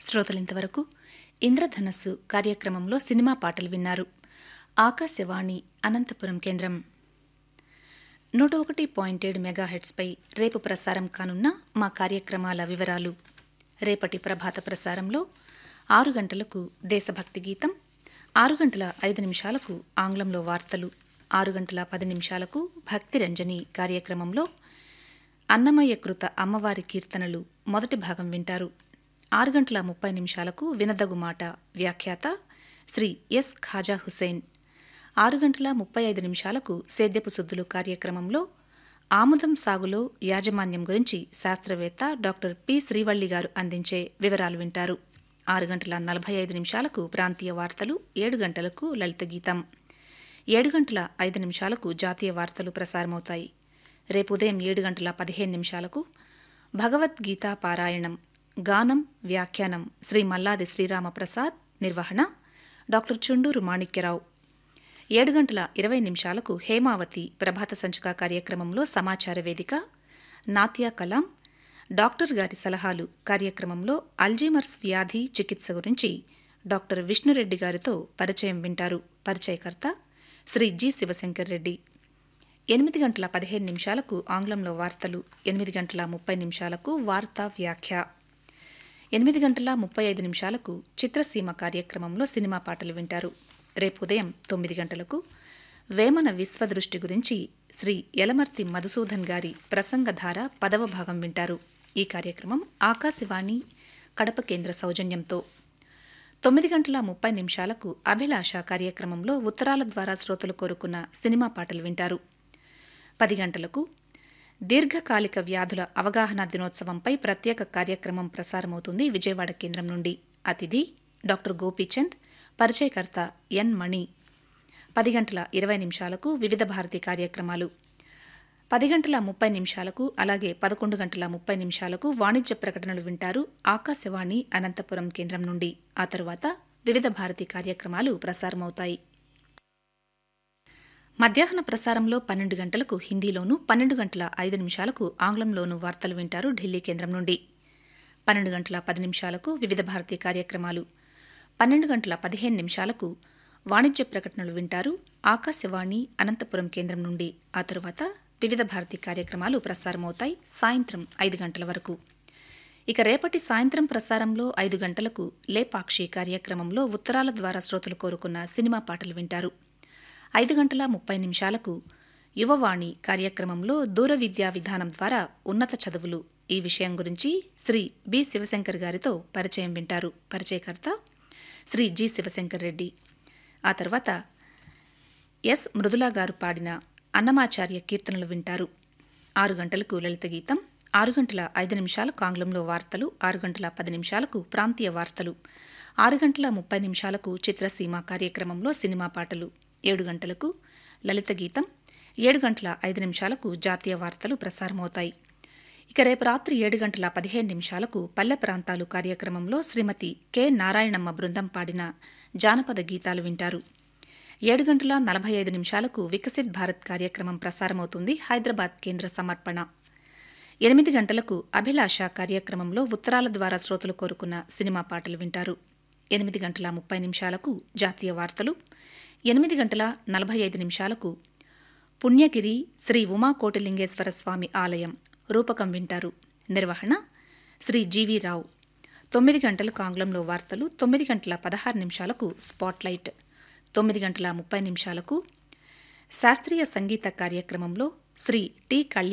శ్రోతలింతవరకు ఇంద్రధనస్సు కార్యక్రమంలో సినిమా పాటలు విన్నారు ఆకాశవాణి అనంతపురం కేంద్రం నూట ఒకటి పాయింట్ ఏడు మెగాహెట్స్పై రేపు ప్రసారం కానున్న మా కార్యక్రమాల వివరాలు రేపటి ప్రభాత ప్రసారంలో ఆరు గంటలకు దేశభక్తి గీతం ఆరు గంటల ఐదు నిమిషాలకు ఆంగ్లంలో వార్తలు ఆరు గంటల పది నిమిషాలకు భక్తి రంజని కార్యక్రమంలో అన్నమయ్య కృత అమ్మవారి కీర్తనలు మొదటి భాగం వింటారు ఆరు గంటల ముప్పై నిమిషాలకు వినదగు మాట వ్యాఖ్యాత శ్రీ ఎస్ ఖాజా హుసేన్ ఆరు గంటల ముప్పై ఐదు నిమిషాలకు సేద్యపు సుద్దులు కార్యక్రమంలో ఆముదం సాగులో యాజమాన్యం గురించి శాస్త్రవేత్త డాక్టర్ పి శ్రీవల్లి గారు అందించే వివరాలు వింటారు ఆరు గంటల నలభై ఐదు నిమిషాలకు ప్రాంతీయ వార్తలు ఏడు గంటలకు లలిత గీతం ఏడు గంటల ఐదు నిమిషాలకు జాతీయ వార్తలు ప్రసారమవుతాయి రేపు ఉదయం ఏడు గంటల పదిహేను నిమిషాలకు భగవద్గీత పారాయణం గానం వ్యాఖ్యానం శ్రీ మల్లాది శ్రీరామప్రసాద్ నిర్వహణ డాక్టర్ చుండూరు మాణిక్యరావు ఏడు గంటల ఇరవై నిమిషాలకు హేమావతి ప్రభాత సంచిక కార్యక్రమంలో సమాచార వేదిక నాత్యా కలాం డాక్టర్ గారి సలహాలు కార్యక్రమంలో అల్జీమర్స్ వ్యాధి చికిత్స గురించి డాక్టర్ విష్ణురెడ్డి గారితో పరిచయం వింటారు పరిచయకర్త శ్రీ జి శివశంకర్ రెడ్డి ఎనిమిది గంటల పదిహేను నిమిషాలకు ఆంగ్లంలో వార్తలు ఎనిమిది గంటల ముప్పై నిమిషాలకు వార్తా వ్యాఖ్య ఎనిమిది గంటల ముప్పై ఐదు నిమిషాలకు చిత్రసీమ కార్యక్రమంలో సినిమా పాటలు వింటారు రేపు ఉదయం తొమ్మిది గంటలకు వేమన విశ్వదృష్టి గురించి శ్రీ యలమర్తి మధుసూదన్ గారి ప్రసంగధార పదవ భాగం వింటారు ఈ కార్యక్రమం ఆకాశవాణి కడప కేంద్ర సౌజన్యంతో తొమ్మిది గంటల ముప్పై నిమిషాలకు అభిలాష కార్యక్రమంలో ఉత్తరాల ద్వారా శ్రోతలు కోరుకున్న సినిమా పాటలు వింటారు పది గంటలకు దీర్ఘకాలిక వ్యాధుల అవగాహన దినోత్సవంపై ప్రత్యేక కార్యక్రమం ప్రసారమవుతుంది విజయవాడ కేంద్రం నుండి అతిథి డాక్టర్ గోపీచంద్ పరిచయకర్త ఎన్ మణి పది గంటల ఇరవై నిమిషాలకు వివిధ భారతి కార్యక్రమాలు పది గంటల ముప్పై నిమిషాలకు అలాగే పదకొండు గంటల ముప్పై నిమిషాలకు వాణిజ్య ప్రకటనలు వింటారు ఆకాశవాణి అనంతపురం కేంద్రం నుండి ఆ తరువాత వివిధ భారతి కార్యక్రమాలు ప్రసారమవుతాయి మధ్యాహ్న ప్రసారంలో పన్నెండు గంటలకు హిందీలోను పన్నెండు గంటల ఐదు నిమిషాలకు ఆంగ్లంలోను వార్తలు వింటారు ఢిల్లీ కేంద్రం నుండి పన్నెండు గంటల పది నిమిషాలకు వివిధ భారతి కార్యక్రమాలు పన్నెండు గంటల పదిహేను నిమిషాలకు వాణిజ్య ప్రకటనలు వింటారు ఆకాశవాణి అనంతపురం కేంద్రం నుండి ఆ తరువాత వివిధ భారతి కార్యక్రమాలు ప్రసారమవుతాయి సాయంత్రం ఐదు గంటల వరకు ఇక రేపటి సాయంత్రం ప్రసారంలో ఐదు గంటలకు లేపాక్షి కార్యక్రమంలో ఉత్తరాల ద్వారా శ్రోతలు కోరుకున్న సినిమా పాటలు వింటారు ఐదు గంటల ముప్పై నిమిషాలకు యువవాణి కార్యక్రమంలో దూర విద్యా విధానం ద్వారా ఉన్నత చదువులు ఈ విషయం గురించి శ్రీ బి శివశంకర్ గారితో పరిచయం వింటారు పరిచయకర్త శ్రీ జి శివశంకర్ రెడ్డి ఆ తర్వాత ఎస్ మృదులా గారు పాడిన అన్నమాచార్య కీర్తనలు వింటారు ఆరు గంటలకు లలిత గీతం ఆరు గంటల ఐదు నిమిషాలకు ఆంగ్లంలో వార్తలు ఆరు గంటల పది నిమిషాలకు ప్రాంతీయ వార్తలు ఆరు గంటల ముప్పై నిమిషాలకు చిత్రసీమ కార్యక్రమంలో సినిమా పాటలు ఏడు గంటలకు లలిత గీతం ఏడు గంటల ఐదు నిమిషాలకు జాతీయ వార్తలు ప్రసారమవుతాయి ఇక రేపు రాత్రి ఏడు గంటల పదిహేను నిమిషాలకు పల్లె ప్రాంతాలు కార్యక్రమంలో శ్రీమతి కె నారాయణమ్మ బృందం పాడిన జానపద గీతాలు వింటారు ఏడు గంటల నలభై ఐదు నిమిషాలకు వికసిత్ భారత్ కార్యక్రమం ప్రసారమవుతుంది హైదరాబాద్ కేంద్ర సమర్పణ ఎనిమిది గంటలకు అభిలాష కార్యక్రమంలో ఉత్తరాల ద్వారా శ్రోతలు కోరుకున్న సినిమా పాటలు వింటారు ఎనిమిది గంటల ముప్పై నిమిషాలకు జాతీయ వార్తలు ఎనిమిది గంటల నలభై ఐదు నిమిషాలకు పుణ్యగిరి శ్రీ ఉమాకోటిలింగేశ్వర స్వామి ఆలయం రూపకం వింటారు నిర్వహణ శ్రీ జీవీ రావు తొమ్మిది గంటలకు ఆంగ్లంలో వార్తలు తొమ్మిది గంటల పదహారు నిమిషాలకు స్పాట్లైట్ తొమ్మిది గంటల ముప్పై నిమిషాలకు శాస్త్రీయ సంగీత కార్యక్రమంలో శ్రీ టి కళ్యాణ్